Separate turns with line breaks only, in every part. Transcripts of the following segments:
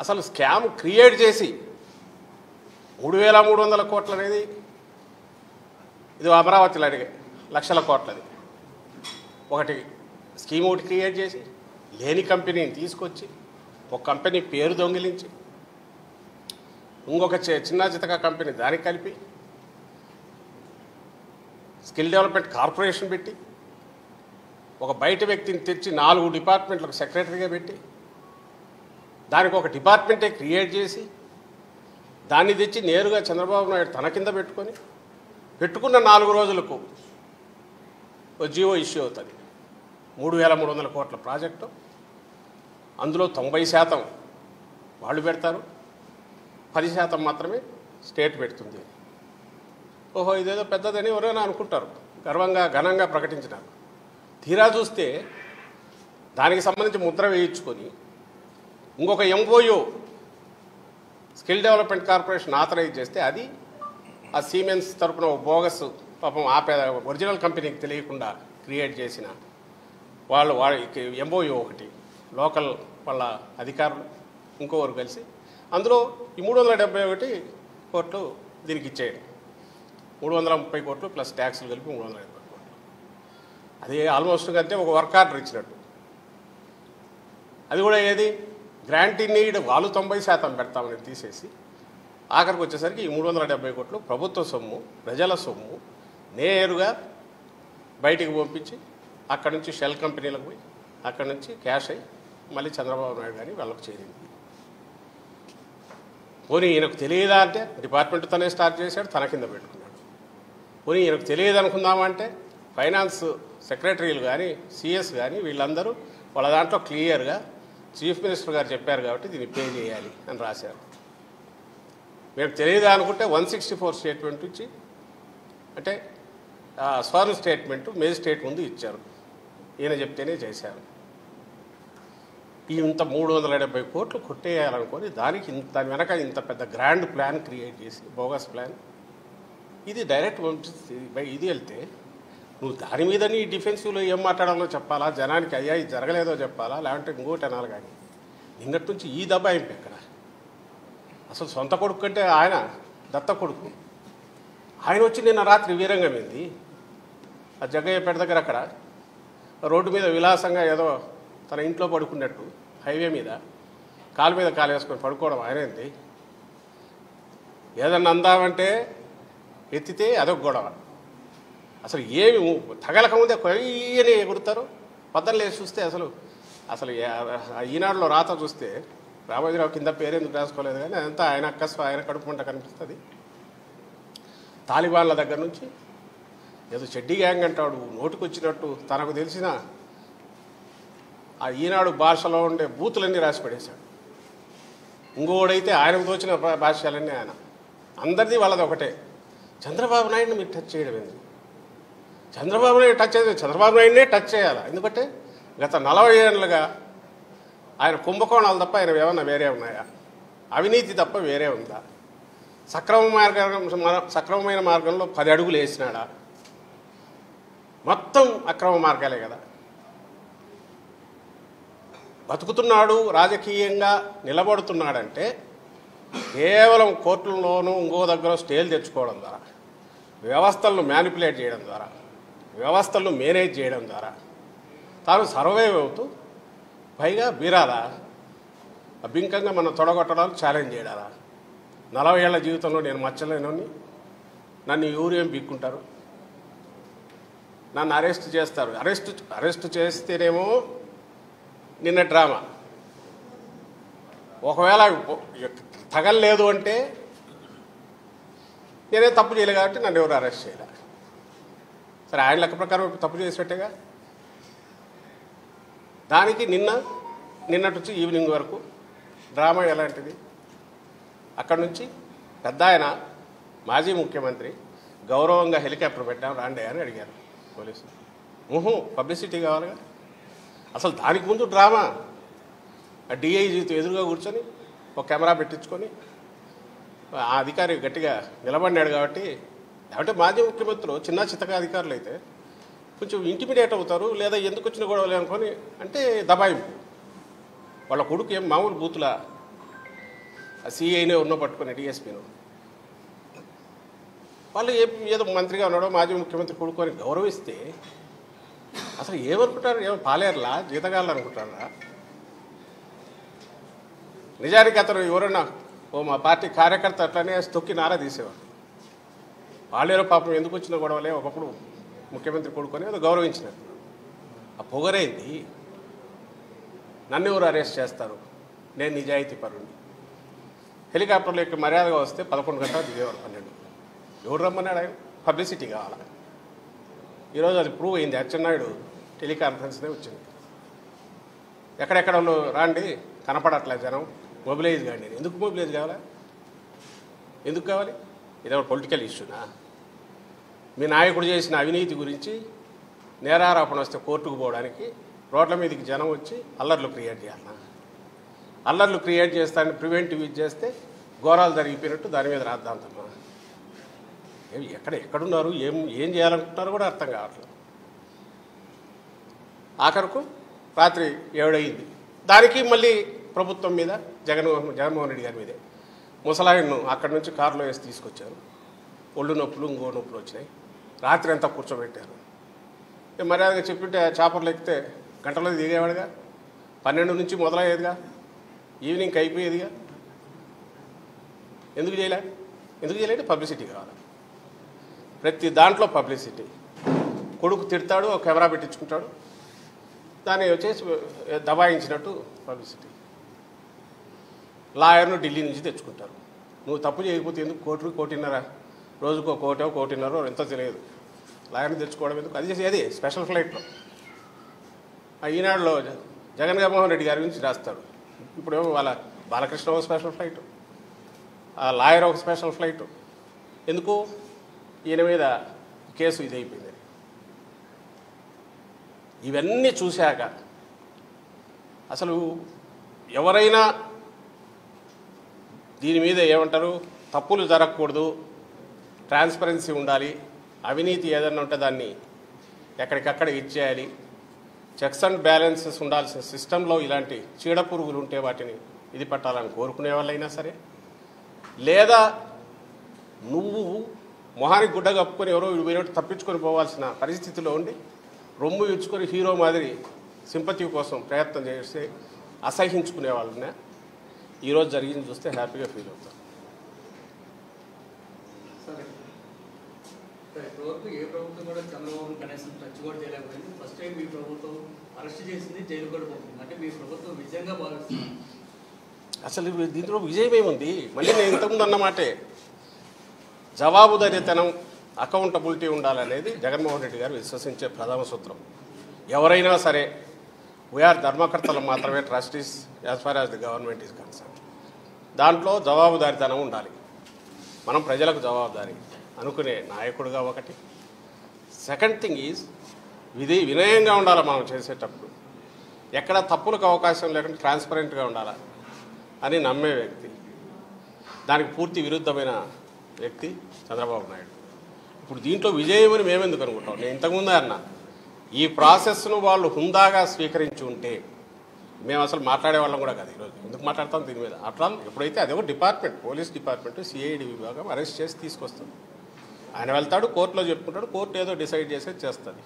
అసలు scam create చేసి మూడు వేల మూడు వందల కోట్లు అనేది ఇది అమరావతిలో అడిగే లక్షల కోట్లది ఒకటి స్కీమ్ ఒకటి క్రియేట్ చేసి లేని కంపెనీని తీసుకొచ్చి ఒక కంపెనీ పేరు దొంగిలించి ఇంకొక చి- చిన్న చితక కంపెనీ దానికి కలిపి స్కిల్ డెవలప్మెంట్ కార్పొరేషన్ పెట్టి ఒక బయట వ్యక్తిని తెచ్చి నాలుగు డిపార్ట్మెంట్లకు సెక్రటరీగా పెట్టి దానికి ఒక డిపార్ట్మెంటే క్రియేట్ చేసి దాన్ని తెచ్చి నేరుగా చంద్రబాబు నాయుడు తన కింద పెట్టుకొని పెట్టుకున్న నాలుగు రోజులకు ఓ జియో ఇష్యూ అవుతుంది మూడు వేల మూడు వందల కోట్ల ప్రాజెక్టు అందులో తొంభై శాతం వాళ్ళు పెడతారు పది శాతం మాత్రమే స్టేట్ పెడుతుంది ఓహో ఇదేదో పెద్దదని ఎవరైనా అనుకుంటారు గర్వంగా ఘనంగా ప్రకటించినారు తీరా చూస్తే దానికి సంబంధించి ముద్ర వేయించుకొని ఇంకొక MOU skill development corporation authorise చేస్తే అది ఆ సీమెన్స్ తరపున ఒక బోగస్ పాపం ఆ పే ఒరిజినల్ కంపెనీకి తెలియకుండా క్రియేట్ చేసిన వాళ్ళు వాళ్ళకి ఎంఓయూ ఒకటి లోకల్ వాళ్ళ అధికారులు ఇంకోరు కలిసి అందులో ఈ మూడు వందల డెబ్బై ఒకటి కోట్లు దీనికి ఇచ్చేయడం మూడు వందల ముప్పై కోట్లు ప్లస్ ట్యాక్సులు కలిపి మూడు వందల డెబ్బై కోట్లు అది ఆల్మోస్ట్ అంటే ఒక వర్క్ ఆర్డర్ ఇచ్చినట్టు అది కూడా ఏది గ్రాంటీ నీడ్ వాళ్ళు తొంభై శాతం పెడతామని తీసేసి ఆఖరికి వచ్చేసరికి ఈ మూడు వందల డెబ్బై కోట్లు ప్రభుత్వ సొమ్ము ప్రజల సొమ్ము నేరుగా బయటికి పంపించి అక్కడి నుంచి షెల్ కంపెనీలకు పోయి అక్కడి నుంచి క్యాష్ అయ్యి మళ్ళీ చంద్రబాబు నాయుడు గారి వాళ్ళకు చేరింది పోనీ ఈయనకు తెలియదా అంటే డిపార్ట్మెంట్ తనే స్టార్ట్ చేశాడు తన కింద పెట్టుకున్నాడు పోనీ ఈయనకు తెలియదు అనుకుందామంటే ఫైనాన్స్ సెక్రటరీలు కానీ సిఎస్ కానీ వీళ్ళందరూ వాళ్ళ దాంట్లో క్లియర్గా చీఫ్ మినిస్టర్ గారు చెప్పారు కాబట్టి దీన్ని పే చేయాలి అని రాశారు మీకు తెలియదా అనుకుంటే వన్ సిక్స్టీ ఫోర్ స్టేట్మెంట్ ఇచ్చి అంటే ఆ, స్వర్ణ స్టేట్మెంట్ మేజిస్ట్రేట్ ముందు ఇచ్చారు ఈయన చెప్తేనే చేశారు ఈ ఇంత మూడు వందల డెబ్బై కోట్లు కొట్టేయాలనుకొని దానికి ఇంత దాని వెనక ఇంత పెద్ద గ్రాండ్ ప్లాన్ క్రియేట్ చేసి బోగస్ ప్లాన్ ఇది డైరెక్ట్ పంపిస్తే బై ఇది వెళ్తే నువ్వు దాని మీద నీ డిఫెన్సివ్లో ఏం మాట్లాడాలో చెప్పాలా జనానికి అయ్యా ఇది జరగలేదో చెప్పాలా లేదంటే ఇంకోటి అనాలి కానీ నిన్నటి నుంచి ఈ దబాయింపు ఎక్కడ అసలు సొంత కొడుకు కంటే ఆయన దత్త కొడుకు ఆయన వచ్చి నిన్న రాత్రి వీరంగం ఏంది ఆ జగ్గయ్యపేట దగ్గర అక్కడ రోడ్డు మీద విలాసంగా ఏదో తన ఇంట్లో పడుకున్నట్టు హైవే మీద కాలు మీద కాలు వేసుకొని పడుకోవడం ఆయనేంది ఏదన్నా అందామంటే ఎత్తితే అదొక గొడవ అసలు ఏమి తగలక ముందే కొయ్యని ఎగురుతారు పద్దలు లేచి చూస్తే అసలు అసలు ఏ- ఆ ఈనాడులో రాత చూస్తే రామోజీరావు కింద పేరెందుకు రాసుకోలేదు కానీ అదంతా ఆయన అక్కసు ఆయన కడుపు మంట కనిపిస్తుంది తాలిబాన్ల దగ్గర నుంచి ఏదో చెడ్డీ గ్యాంగ్ అంటాడు నోటికొచ్చినట్టు తనకు తెలిసిన ఆ ఈనాడు భాషలో ఉండే బూతులన్నీ రాసి పడేశాడు ఇంకోడైతే ఆయనకు తోచిన భా- భాష్యాలన్నీ ఆయన అందరిది వాళ్ళది ఒకటే చంద్రబాబు నాయుడిని మీరు టచ్ చేయడం ఏంది చంద్రబాబు నాయుడు టచ్ చేయాలి చంద్రబాబు నాయుడినే టచ్ చేయాలి ఎందుకంటే గత నలభై ఏళ్ళుగా ఆయన కుంభకోణాలు తప్ప ఆయన ఏమన్నా వేరే ఉన్నాయా అవినీతి తప్ప వేరే ఉందా సక్రమ మార్గం సక్రమమైన మార్గంలో పది అడుగులు వేసినాడా మొత్తం అక్రమ మార్గాలే కదా బతుకుతున్నాడు రాజకీయంగా నిలబడుతున్నాడంటే కేవలం కోర్టుల్లోనూ ఇంకో దగ్గర స్టేలు తెచ్చుకోవడం ద్వారా వ్యవస్థలను మ్యానిపులేట్ చేయడం ద్వారా వ్యవస్థలను మేనేజ్ చేయడం ద్వారా తాను సర్వైవ్ అవుతూ పైగా బీరాలా అభింకంగా మనం తొడగొట్టడానికి ఛాలెంజ్ చేయడాలా నలభై ఏళ్ల జీవితంలో నేను మచ్చలేనని నన్ను ఎవరు ఏం పీక్కుంటారు నన్ను అరెస్ట్ చేస్తారు అరెస్ట్ అరెస్ట్ చేస్తేనేమో నిన్న డ్రామా ఒకవేళ తగలలేదు అంటే నేనే తప్పు చేయలే కాబట్టి నన్ను ఎవరు అరెస్ట్ చేయలే సరే ఆయన లెక్క ప్రకారం ఇప్పుడు తప్పు చేసినట్టేగా దానికి నిన్న నిన్నటి నుంచి ఈవినింగ్ వరకు డ్రామా ఎలాంటిది అక్కడి నుంచి పెద్ద ఆయన మాజీ ముఖ్యమంత్రి గౌరవంగా హెలికాప్టర్ పెట్టాం రాండి అని అడిగారు పోలీసులు ఊహు పబ్లిసిటీ కావాలిగా అసలు దానికి ముందు డ్రామా ఆ డిఐజీతో ఎదురుగా కూర్చొని ఒక కెమెరా పెట్టించుకొని ఆ అధికారి గట్టిగా నిలబడినాడు కాబట్టి లేకపోతే మాజీ ముఖ్యమంత్రులు చిన్న చిత్తగా అధికారులు అయితే కొంచెం ఇంటిమిడేట్ అవుతారు లేదా ఎందుకు వచ్చిన గొడవలు అనుకొని అంటే దబాయింపు వాళ్ళ కొడుకు ఏం మామూలు బూతులా ఆ సిఐనే ఉన్న పట్టుకుని డిఎస్పీను వాళ్ళు ఏ ఏదో మంత్రిగా ఉన్నాడో మాజీ ముఖ్యమంత్రి కొడుకొని గౌరవిస్తే అసలు ఏమనుకుంటారు ఏమో పాలేరులా జీతగాళ్ళు అనుకుంటారా నిజానికి అతను ఎవరన్నా ఓ మా పార్టీ కార్యకర్త అట్లనే తొక్కి నారా తీసేవాడు వాళ్ళేరో పాపం ఎందుకు వచ్చిన గొడవలే ఒకప్పుడు ముఖ్యమంత్రి కొడుకొని ఏదో గౌరవించినట్టు ఆ పొగరైంది నన్ను ఎవరు అరెస్ట్ చేస్తారు నేను నిజాయితీ పరుణ్ణి హెలికాప్టర్లో ఇక్కడ మర్యాదగా వస్తే పదకొండు గంటలు దిగేవాడు పన్నెండు ఎవరు రమ్మన్నాడు ఆయన పబ్లిసిటీ కావాలి ఈరోజు అది ప్రూవ్ అయింది అచ్చెన్నాయుడు టెలికాన్ఫరెన్స్నే వచ్చింది ఎక్కడెక్కడ వాళ్ళు రాండి కనపడట్లే జనం మొబిలైజ్ కాండి ఎందుకు మొబిలైజ్ కావాలా ఎందుకు కావాలి ఇదే పొలిటికల్ ఇష్యూనా మీ నాయకుడు చేసిన అవినీతి గురించి నేరారోపణ వస్తే కోర్టుకు పోవడానికి రోడ్ల మీదకి జనం వచ్చి అల్లర్లు క్రియేట్ చేయాలన్నా అల్లర్లు క్రియేట్ చేస్తానని ప్రివెంటివ్ ఇది చేస్తే ఘోరాలు జరిగిపోయినట్టు దాని మీద రాద్దాంతమ్మా ఏం ఎక్కడ ఎక్కడున్నారు ఏం ఏం చేయాలనుకుంటున్నారో కూడా అర్థం కావట్లేదు ఆఖరుకు రాత్రి ఏడయింది దానికి మళ్ళీ ప్రభుత్వం మీద జగన్మోహన్ జగన్మోహన్ రెడ్డి గారి మీదే ముసలాయన్ను అక్కడి నుంచి కారులో వేసి తీసుకొచ్చారు ఒళ్ళు నొప్పులు ఇంకో నొప్పులు వచ్చినాయి రాత్రి అంతా కూర్చోబెట్టారు ఏ మర్యాదగా చెప్పింటే చాపర్లు ఎక్కితే గంటలో దిగేవాడుగా పన్నెండు నుంచి మొదలయ్యేదిగా ఈవినింగ్కి అయిపోయేదిగా ఎందుకు చేయలే ఎందుకు చేయలేంటే పబ్లిసిటీ కావాలి ప్రతి దాంట్లో పబ్లిసిటీ కొడుకు తిడతాడు ఒక కెమెరా పెట్టించుకుంటాడు దాన్ని వచ్చేసి దబాయించినట్టు పబ్లిసిటీ లాయర్ను ఢిల్లీ నుంచి తెచ్చుకుంటారు నువ్వు తప్పు చేయకపోతే ఎందుకు కోటి కోటిన్నర రోజుకో కోటో కోటిన్నర ఎంతో తెలియదు లాయర్ని తెచ్చుకోవడం ఎందుకు అది చేసి అది స్పెషల్ ఫ్లైట్లో ఆ ఈనాడులో జ- జగన్మోహన్ రెడ్డి గారి గురించి రాస్తాడు ఇప్పుడేమో వాళ్ళ బాలకృష్ణ ఒక స్పెషల్ ఫ్లైట్ ఆ లాయర్ ఒక స్పెషల్ ఫ్లైట్ ఎందుకు ఈయన మీద కేసు ఇది అయిపోయింది ఇవన్నీ చూశాక అసలు ఎవరైనా దీని మీద ఏమంటారు తప్పులు జరగకూడదు ట్రాన్స్పరెన్సీ ఉండాలి అవినీతి ఏదన్నా ఉంటే దాన్ని ఎక్కడికక్కడ ఇచ్చేయాలి చెక్స్ అండ్ బ్యాలెన్సెస్ ఉండాల్సిన సిస్టంలో ఇలాంటి చీడ పురుగులు ఉంటే వాటిని ఇది పట్టాలని కోరుకునే వాళ్ళైనా సరే లేదా నువ్వు మొహానికి గుడ్డ కప్పుకొని ఎవరో వేరేటి తప్పించుకొని పోవాల్సిన పరిస్థితిలో ఉండి రొమ్ము ఇచ్చుకొని హీరో మాదిరి సింపతి కోసం ప్రయత్నం చేస్తే అసహించుకునే వాళ్ళనే ఈరోజు జరిగింది చూస్తే హ్యాపీగా ఫీల్ అవుతారు
సరే సరే ఇప్పటివరకు ఏ ప్రభుత్వం కూడా చంద్రబాబు కనీసం టచ్ కూడా చేయలేకపోయింది ఫస్ట్ టైం మీ ప్రభుత్వం అరెస్ట్ చేసింది జైలు కూడా పోతుంది అంటే మీ ప్రభుత్వం విజయంగా భావిస్తుంది
అసలు ఇవి దీంట్లో విజయం ఏముంది మళ్ళీ నేను ఇంతకుముందు అన్నమాటే జవాబుదారీతనం అకౌంటబిలిటీ ఉండాలనేది జగన్మోహన్ రెడ్డి గారు విశ్వసించే ప్రధాన సూత్రం ఎవరైనా సరే వీఆర్ ధర్మకర్తలు మాత్రమే trustees as far as the government is concern దాంట్లో జవాబుదారీతనం ఉండాలి మనం ప్రజలకు జవాబుదారీ అనుకునే నాయకుడుగా ఒకటి సెకండ్ థింగ్ ఈజ్ విధి వినయంగా ఉండాలి మనం చేసేటప్పుడు ఎక్కడ తప్పులకు అవకాశం లేకుండా ట్రాన్స్పరెంట్గా ఉండాలా అని నమ్మే వ్యక్తి దానికి పూర్తి విరుద్ధమైన వ్యక్తి చంద్రబాబు నాయుడు ఇప్పుడు దీంట్లో విజయం అని మేమెందుకు అనుకుంటాం నేను ఇంతకుముందే అన్నా ఈ ప్రాసెస్ను వాళ్ళు హుందాగా స్వీకరించి ఉంటే మేము అసలు మాట్లాడే వాళ్ళం కూడా కాదు ఈరోజు ఎందుకు మాట్లాడతాం దీని మీద అట్లా ఎప్పుడైతే అదే ఒక డిపార్ట్మెంట్ పోలీస్ డిపార్ట్మెంట్ సిఐడి విభాగం అరెస్ట్ చేసి తీసుకొస్తుంది ఆయన వెళ్తాడు కోర్టులో చెప్పుకుంటాడు కోర్టు ఏదో డిసైడ్ చేసేది చేస్తుంది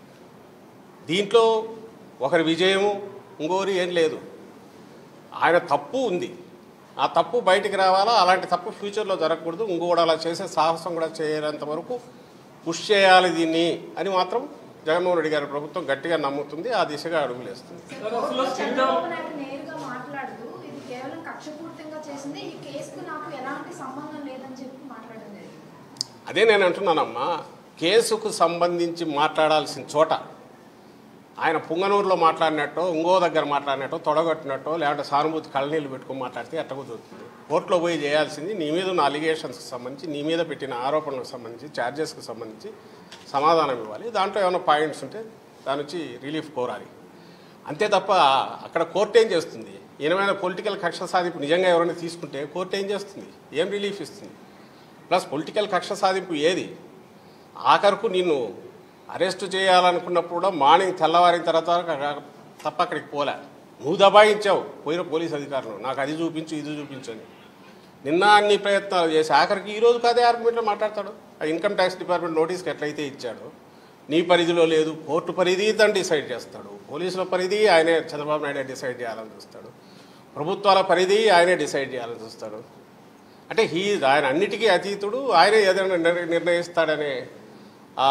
దీంట్లో ఒకరి విజయము ఇంకోరి ఏం లేదు ఆయన తప్పు ఉంది ఆ తప్పు బయటికి రావాలా అలాంటి తప్పు ఫ్యూచర్లో జరగకూడదు ఇంకోటి అలా చేసే సాహసం కూడా చేయనంత వరకు పుష్ చేయాలి దీన్ని అని మాత్రం జగన్మోహన్ రెడ్డి గారి ప్రభుత్వం గట్టిగా నమ్ముతుంది ఆ దిశగా అడుగులేస్తుంది
కోర్టులో చంద్రబాబు నాయుడు నేరుగా మాట్లాడుతూ ఇది కేవలం కక్షపూర్తంగా చేసింది ఈ కేసుకు నాకు ఎలాంటి సంబంధం లేదని చెప్పి మాట్లాడింది
అదే నేను అంటున్నానమ్మా కేసుకు సంబంధించి మాట్లాడాల్సిన చోట ఆయన పుంగనూరులో మాట్లాడినట్టో ఇంకో దగ్గర మాట్లాడినట్టో తొడగొట్టినట్టో లేదంటే సానుభూతి కళ్ళనీళ్ళు పెట్టుకొని మాట్లాడితే ఎట్ట కుదురుతుంది కోర్టులో పోయి చేయాల్సింది నీ మీద ఉన్న అలిగేషన్స్కి సంబంధించి నీ మీద పెట్టిన ఆరోపణలకు సంబంధించి ఛార్జెస్కి సంబంధించి సమాధానం ఇవ్వాలి దాంట్లో ఏమైనా పాయింట్స్ ఉంటే దాని నుంచి రిలీఫ్ కోరాలి అంతే తప్ప అక్కడ కోర్టు ఏం చేస్తుంది ఈయనమైన పొలిటికల్ కక్ష సాధింపు నిజంగా ఎవరైనా తీసుకుంటే కోర్టు ఏం చేస్తుంది ఏం రిలీఫ్ ఇస్తుంది ప్లస్ పొలిటికల్ కక్ష సాధింపు ఏది ఆఖరుకు నిన్ను అరెస్ట్ చేయాలనుకున్నప్పుడు కూడా మార్నింగ్ తెల్లవారిన తర్వాత క- తప్ప అక్కడికి పోలే నువ్వు దబాయించావు పోయిన పోలీస్ అధికారులు నాకు అది చూపించు ఇది చూపించు అని నిన్న అన్ని ప్రయత్నాలు చేసి ఆఖరికి ఈ రోజు కాదే ఆర్గ్యుమెంట్లో మాట్లాడతాడు ఆ ఇన్కమ్ ట్యాక్స్ డిపార్ట్మెంట్ నోటీస్కి ఎట్లయితే ఇచ్చాడో నీ పరిధిలో లేదు కోర్టు పరిధి తను డిసైడ్ చేస్తాడు పోలీసుల పరిధి ఆయనే చంద్రబాబు నాయుడు డిసైడ్ చేయాలని చూస్తాడు ప్రభుత్వాల పరిధి ఆయనే డిసైడ్ చేయాలని చూస్తాడు అంటే హీ ఆయన అన్నిటికీ అతీతుడు ఆయనే ఏదైనా నిర్- నిర్ణయిస్తాడనే ఆ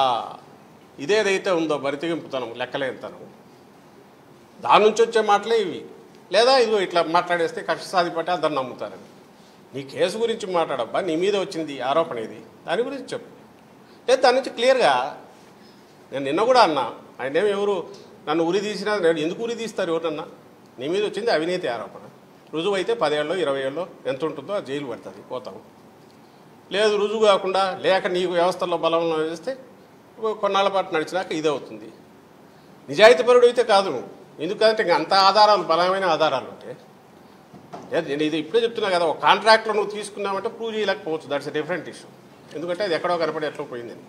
ఇదేదైతే ఉందో బరితెగింపుతనం లెక్కలేనితనం దాని నుంచి వచ్చే మాటలే ఇవి లేదా ఇదిగో ఇట్లా మాట్లాడేస్తే కక్ష సాధిపట్టి అందరు నమ్ముతారని నీ కేసు గురించి మాట్లాడబ్బా నీ మీద వచ్చింది ఈ ఆరోపణ ఇది దాని గురించి చెప్పు లేదు దాని నుంచి క్లియర్గా నేను నిన్న కూడా అన్నా ఆయన ఏమి ఎవరు నన్ను ఉరి తీసినా నేను ఎందుకు ఉరి తీస్తారు ఎవరన్నా నీ మీద వచ్చింది అవినీతి ఆరోపణ రుజువు అయితే పదేళ్ళు ఇరవై ఏళ్ళు ఎంత ఉంటుందో ఆ జైలు పడుతుంది పోతావు లేదు రుజువు కాకుండా లేక నీకు వ్యవస్థలో బలంలో వేస్తే కొన్నాళ్ళ పాటు నడిచినాక ఇదే అవుతుంది నిజాయితీపరుడు అయితే కాదు నువ్వు ఎందుకంటే ఇంక అంత ఆధారాలు బలమైన ఆధారాలు ఉంటే లేదు, నేను ఇది ఇప్పుడే చెప్తున్నా కదా ఒక కాంట్రాక్ట్లో నువ్వు తీసుకున్నావంటే ప్రూవ్ చేయలేకపోవచ్చు దట్స్ డిఫరెంట్ ఇష్యూ ఎందుకంటే అది ఎక్కడో కనపడి ఎట్లా పోయిందని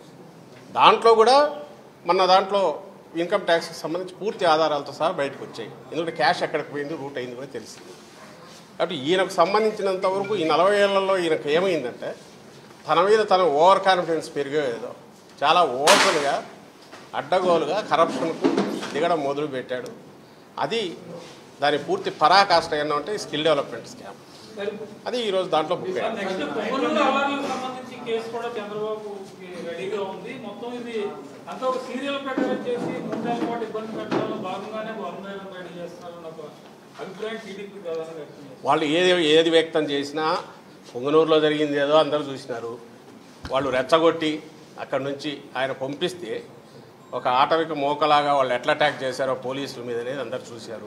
దాంట్లో కూడా మన దాంట్లో ఇన్కమ్ ట్యాక్స్కి సంబంధించి పూర్తి ఆధారాలతో సహా బయటకు వచ్చాయి ఎందుకంటే క్యాష్ ఎక్కడికి పోయింది రూట్ అయింది కూడా తెలిసింది కాబట్టి ఈయనకు సంబంధించినంత వరకు ఈ నలభై ఏళ్లలో ఈయనకు ఏమైందంటే తన మీద తన ఓవర్ కాన్ఫిడెన్స్ పెరిగేదో చాలా ఓపెన్గా అడ్డగోలుగా కరప్షన్కు దిగడం మొదలు పెట్టాడు అది దాని పూర్తి పరాకాష్ట ఏంటంటే అంటే స్కిల్ డెవలప్మెంట్ స్కామ్ అది ఈరోజు దాంట్లో బుక్ అయ్యింది.
నెక్స్ట్ పొంగనూరు అవార్డులకు సంబంధించి కేసు కూడా చంద్రబాబు రెడీగా ఉంది మొత్తం ఇది అంతా ఒక సీరియల్ ప్రకారం చేసి మూడేళ్ల పాటు ఇబ్బంది పెట్టడంలో భాగంగానే బాగుందని రెడీ చేస్తున్నారన్న ఒక అభిప్రాయం టీడీపీ ప్రధానంగా వ్యక్తం చేస్తారు
వాళ్ళు ఏది ఏది వ్యక్తం చేసినా పొంగనూరులో జరిగింది ఏదో అందరూ చూసినారు వాళ్ళు రెచ్చగొట్టి అక్కడి నుంచి ఆయన పంపిస్తే ఒక ఆటవిక మోకలాగా వాళ్ళు ఎట్లా అటాక్ చేశారో పోలీసుల మీద అనేది అందరు చూశారు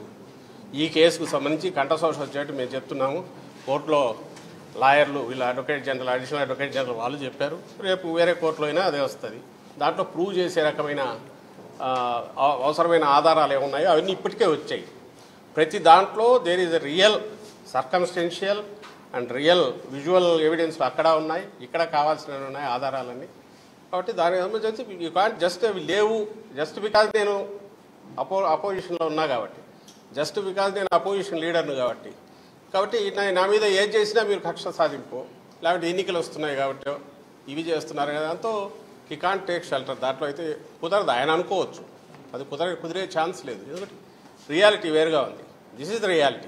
ఈ కేసుకు సంబంధించి కంఠశోష వచ్చేట్టు మేము చెప్తున్నాము కోర్టులో లాయర్లు వీళ్ళ advocate general additional advocate general వాళ్ళు చెప్పారు రేపు వేరే కోర్టులో అయినా అదే వస్తుంది దాంట్లో ప్రూవ్ చేసే రకమైన ఆ, అవ- అవసరమైన ఆధారాలు ఏమున్నాయో అవన్నీ ఇప్పటికే వచ్చాయి ప్రతి దాంట్లో there is a real circumstantial and real visual evidence అక్కడ ఉన్నాయి ఇక్కడ కావాల్సినవి ఉన్నాయి ఆధారాలన్నీ కాబట్టి దానికి సంబంధించి యూ కాంట్ జస్ట్ అవి లేవు జస్ట్ బికాజ్ నేను అపో అపోజిషన్లో ఉన్నా కాబట్టి జస్ట్ బికాజ్ నేను అపోజిషన్ లీడర్ను కాబట్టి కాబట్టి నా- నా మీద ఏది చేసినా మీరు కక్ష సాధింపు లేకపోతే ఎన్నికలు వస్తున్నాయి కాబట్టి ఇవి చేస్తున్నారు కదా దాంతో ఈ కాంట్ టేక్ షెల్టర్ దాంట్లో అయితే కుదరదు ఆయన అనుకోవచ్చు అది కుదర కుదిరే ఛాన్స్ లేదు ఎందుకంటే రియాలిటీ వేరుగా ఉంది this is the reality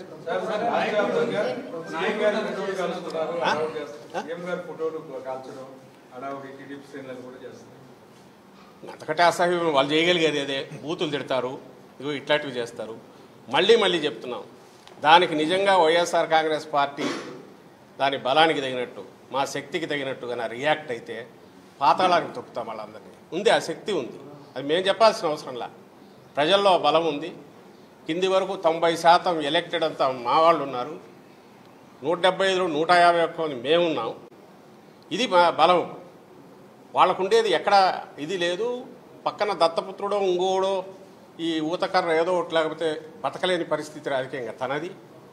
CM గారి ఫోటోలు కాల్చుతున్నారు
ఆ?
అలౌడ్ చేస్తారు సీఎం గారి ఫోటోలు కాల్చడం అలాగే టీడీపీ శ్రేణులు కూడా చేస్తారు
అంతకంటే అసహ్యం వాళ్ళు చేయగలిగేది అదే బూతులు తిడతారు ఇగో ఇట్లాంటివి చేస్తారు మళ్ళీ మళ్ళీ చెప్తున్నాం దానికి నిజంగా వైఎస్ఆర్ కాంగ్రెస్ పార్టీ దాని బలానికి తగినట్టు మా శక్తికి తగినట్టుగా రియాక్ట్ అయితే పాతాళానికి తొక్కుతాం వాళ్ళందరినీ ఉంది ఆ శక్తి ఉంది అది మేము చెప్పాల్సిన అవసరంలా ప్రజల్లో బలం ఉంది కింది వరకు తొంభై శాతం ఎలక్టెడ్ అంతా మా వాళ్ళు ఉన్నారు నూట డెబ్బై ఐదులో నూట యాభై ఒక్క మంది మేమున్నాం ఇది మా బలం వాళ్ళకుండేది ఎక్కడ ఇది లేదు పక్కన దత్తపుత్రుడో ఇంకోడో ఈ ఊతకర్ర ఏదో ఒకటి లేకపోతే బతకలేని పరిస్థితి రాజకీయంగా తనది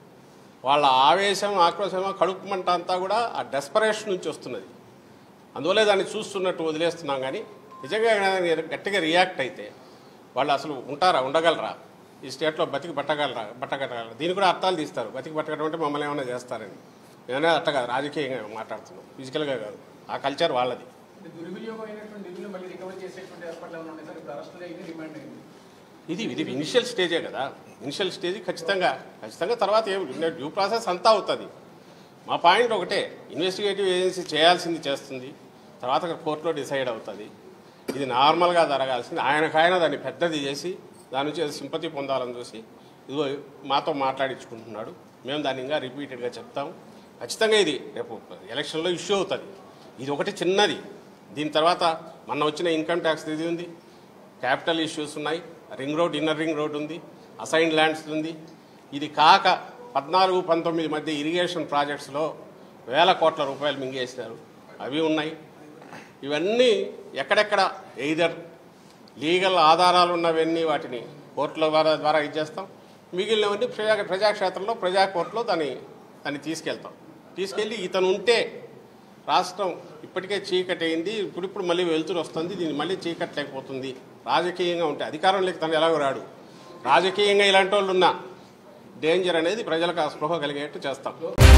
వాళ్ళ ఆవేశం ఆక్రోశం కడుపు మంట అంతా కూడా ఆ డెస్పరేషన్ నుంచి వస్తున్నది అందువల్లే దాన్ని చూస్తున్నట్టు వదిలేస్తున్నాం కానీ నిజంగా కానీ గట్టిగా రియాక్ట్ అయితే వాళ్ళు అసలు ఉంటారా ఉండగలరా ఈ స్టేట్లో బతికి పట్టగలరా పట్టగలరా దీన్ని కూడా అర్థాలు తీస్తారు బతికి పట్టగడం అంటే మమ్మల్ని ఏమైనా చేస్తారని నేనే అట్ట కాదు రాజకీయంగా మాట్లాడుతున్నాం ఫిజికల్గా కాదు ఆ కల్చర్ వాళ్ళది
అంటే దుర్వినియోగం అయినటువంటి నిధులు మళ్ళీ రికవర్ చేసేటువంటి ఏర్పాట్లు ఏమైనా ఉన్నాయి సార్ ఇప్పుడు అరెస్టులు అయింది రిమాండ్ అయింది
ఇది ఇది ఇనిషియల్ స్టేజే కదా ఇనిషియల్ స్టేజ్ ఖచ్చితంగా ఖచ్చితంగా తర్వాత ఏం డ్యూ ప్రాసెస్ అంతా అవుతుంది మా పాయింట్ ఒకటే ఇన్వెస్టిగేటివ్ ఏజెన్సీ చేయాల్సింది చేస్తుంది తర్వాత కోర్టులో డిసైడ్ అవుతుంది ఇది నార్మల్గా జరగాల్సింది ఆయనకాయన దాన్ని పెద్దది చేసి దాని నుంచి ఏదో సింపతి పొందాలని చూసి ఇదిగో మాతో మాట్లాడించుకుంటున్నాడు మేము దాన్ని ఇంకా రిపీటెడ్గా చెప్తాం ఖచ్చితంగా ఇది రేపు ఎలక్షన్లో ఇష్యూ అవుతుంది ఇది ఒకటి చిన్నది దీని తర్వాత మొన్న వచ్చిన ఇన్కమ్ ట్యాక్స్ ఇది ఉంది క్యాపిటల్ ఇష్యూస్ ఉన్నాయి ring road inner ring road ఉంది అసైన్ ల్యాండ్స్ ఉంది ఇది కాక పద్నాలుగు పంతొమ్మిది మధ్య ఇరిగేషన్ ప్రాజెక్ట్స్లో వేల కోట్ల రూపాయలు మింగేసినారు అవి ఉన్నాయి ఇవన్నీ ఎక్కడెక్కడ ఎయిదర్ లీగల్ ఆధారాలు ఉన్నవన్నీ వాటిని కోర్టుల ద్వారా ద్వారా ఇచ్చేస్తాం మిగిలినవన్నీ ప్రజా ప్రజాక్షేత్రంలో ప్రజా కోర్టులో దాన్ని దాన్ని తీసుకెళ్తాం తీసుకెళ్ళి ఇతను ఉంటే రాష్ట్రం ఇప్పటికే చీకటి అయింది ఇప్పుడిప్పుడు మళ్ళీ వెళ్తురు వస్తుంది దీన్ని మళ్ళీ చీకటి లేకపోతుంది రాజకీయంగా ఉంటే అధికారంలోకి తను ఎలాగో రాడు రాజకీయంగా ఇలాంటి వాళ్ళు ఉన్నా డేంజర్ అనేది ప్రజలకు ఆ స్పృహ కలిగేట్టు చేస్తాం